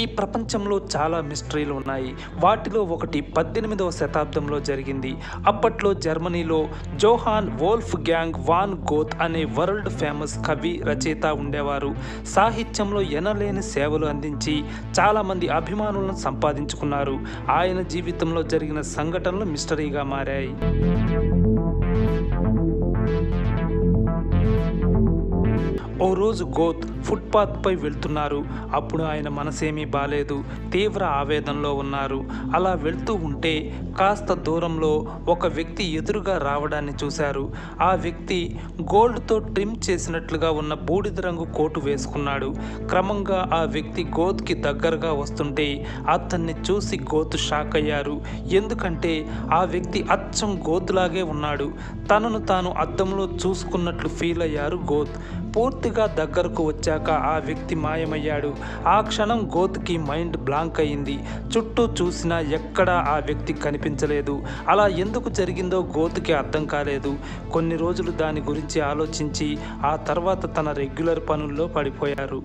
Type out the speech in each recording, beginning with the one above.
ప్రపంచంలో చాలా మిస్టరీలు ఉన్నాయి వాటిలో ఒకటి పద్దెనిమిదవ శతాబ్దంలో జరిగింది అప్పట్లో జర్మనీలో Johann Wolfgang von Goethe అనే వరల్డ్ ఫేమస్ కవి రచయిత ఉండేవారు సాహిత్యంలో ఎనలేని సేవలు అందించి చాలామంది అభిమానులను సంపాదించుకున్నారు ఆయన జీవితంలో జరిగిన సంఘటనలు మిస్టరీగా మారాయి ఓ రోజు గోత్ ఫుట్పాత్పై వెళ్తున్నారు అప్పుడు ఆయన మనసేమీ బాలేదు తీవ్ర ఆవేదనలో ఉన్నారు అలా వెళ్తూ ఉంటే కాస్త దూరంలో ఒక వ్యక్తి ఎదురుగా రావడాన్ని చూశారు ఆ వ్యక్తి గోల్డ్తో ట్రిమ్ చేసినట్లుగా ఉన్న బూడిద రంగు కోటు వేసుకున్నాడు క్రమంగా ఆ వ్యక్తి గోత్కి దగ్గరగా వస్తుంటే అతన్ని చూసి గోతు షాక్ అయ్యారు ఎందుకంటే ఆ వ్యక్తి అచ్చం గోతులాగే ఉన్నాడు తనను తాను అద్దంలో చూసుకున్నట్లు ఫీల్ అయ్యారు గోత్ పూర్తిగా దగ్గరకు వచ్చాక ఆ వ్యక్తి మాయమయ్యాడు ఆ క్షణం గోత్కి మైండ్ బ్లాంక్ అయింది చుట్టూ చూసినా ఎక్కడా ఆ వ్యక్తి కనిపించలేదు అలా ఎందుకు జరిగిందో గోతుకి అర్థం కాలేదు కొన్ని రోజులు దాని గురించి ఆలోచించి ఆ తర్వాత తన రెగ్యులర్ పనుల్లో పడిపోయారు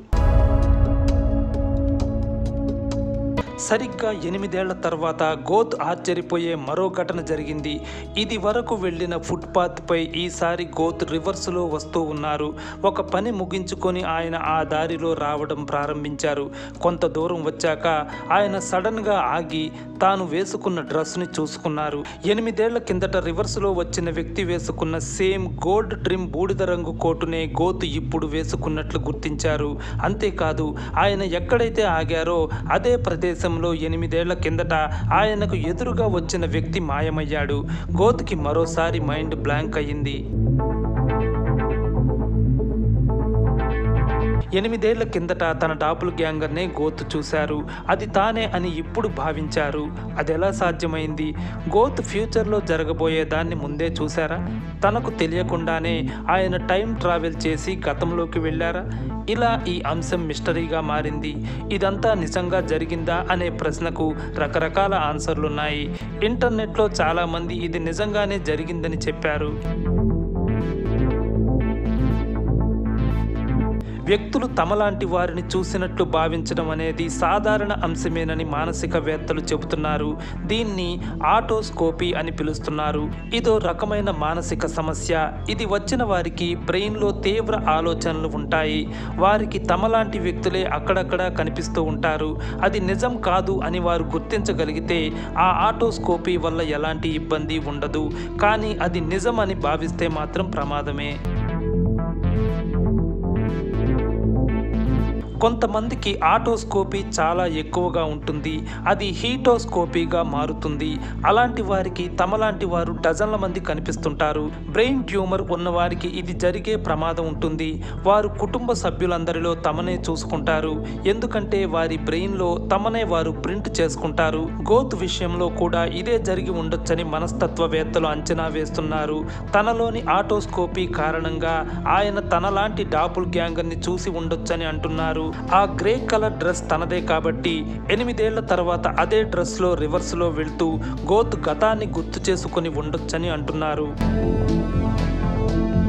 సరిగ్గా ఎనిమిదేళ్ల తర్వాత గోత్ ఆశ్చర్యపోయే మరో ఘటన జరిగింది ఇది వరకు వెళ్ళిన ఫుట్పాత్పై ఈసారి గోత్ రివర్స్లో వస్తూ ఉన్నారు ఒక పని ముగించుకొని ఆయన ఆ దారిలో రావడం ప్రారంభించారు కొంత దూరం వచ్చాక ఆయన సడన్గా ఆగి తాను వేసుకున్న డ్రెస్ని చూసుకున్నారు ఎనిమిదేళ్ల కిందట రివర్స్లో వచ్చిన వ్యక్తి వేసుకున్న సేమ్ గోల్డ్ ట్రిమ్ బూడిద రంగు కోటునే గోతు ఇప్పుడు వేసుకున్నట్లు గుర్తించారు అంతేకాదు ఆయన ఎక్కడైతే ఆగారో అదే ప్రదేశంలో ఎనిమిదేళ్ల కిందట ఆయనకు ఎదురుగా వచ్చిన వ్యక్తి మాయమయ్యాడు గోతుకి మరోసారి మైండ్ బ్లాంక్ అయ్యింది ఎనిమిదేళ్ల కిందట తన డాపుల్ గ్యాంగర్నే గోతు చూశారు అది తానే అని ఇప్పుడు భావించారు అది ఎలా సాధ్యమైంది గోత్ ఫ్యూచర్లో జరగబోయే దాన్ని ముందే చూశారా తనకు తెలియకుండానే ఆయన టైం ట్రావెల్ చేసి గతంలోకి వెళ్ళారా ఇలా ఈ అంశం మిస్టరీగా మారింది ఇదంతా నిజంగా జరిగిందా అనే ప్రశ్నకు రకరకాల ఆన్సర్లున్నాయి ఇంటర్నెట్లో చాలామంది ఇది నిజంగానే జరిగిందని చెప్పారు వ్యక్తులు తమలాంటి వారిని చూసినట్లు భావించడం అనేది సాధారణ అంశమేనని మానసికవేత్తలు చెబుతున్నారు దీన్ని ఆటోస్కోపీ అని పిలుస్తున్నారు ఇదో రకమైన మానసిక సమస్య ఇది వచ్చిన వారికి బ్రెయిన్లో తీవ్ర ఆలోచనలు ఉంటాయి వారికి తమలాంటి వ్యక్తులే అక్కడక్కడ కనిపిస్తూ ఉంటారు అది నిజం కాదు అని వారు గుర్తించగలిగితే ఆ ఆటోస్కోపీ వల్ల ఎలాంటి ఇబ్బంది ఉండదు కానీ అది నిజం అని భావిస్తే మాత్రం ప్రమాదమే కొంతమందికి ఆటోస్కోపీ చాలా ఎక్కువగా ఉంటుంది అది హీటోస్కోపీగా మారుతుంది అలాంటి వారికి తమలాంటి వారు డజన్ల మంది కనిపిస్తుంటారు బ్రెయిన్ ట్యూమర్ ఉన్న వారికి ఇది జరిగే ప్రమాదం ఉంటుంది వారు కుటుంబ సభ్యులందరిలో తమనే చూసుకుంటారు ఎందుకంటే వారి బ్రెయిన్లో తమనే వారు ప్రింట్ చేసుకుంటారు గోత్ విషయంలో కూడా ఇదే జరిగి ఉండొచ్చని మనస్తత్వవేత్తలు అంచనా వేస్తున్నారు తనలోని ఆటోస్కోపీ కారణంగా ఆయన తనలాంటి డాపుల్ గ్యాంగర్ని చూసి ఉండొచ్చని అంటున్నారు ఆ గ్రే కలర్ డ్రెస్ తనదే కాబట్టి ఎనిమిదేళ్ల తర్వాత అదే డ్రెస్లో రివర్స్లో వెళ్తూ గోత్ గతాన్ని గుర్తు చేసుకొని ఉండొచ్చని అంటున్నారు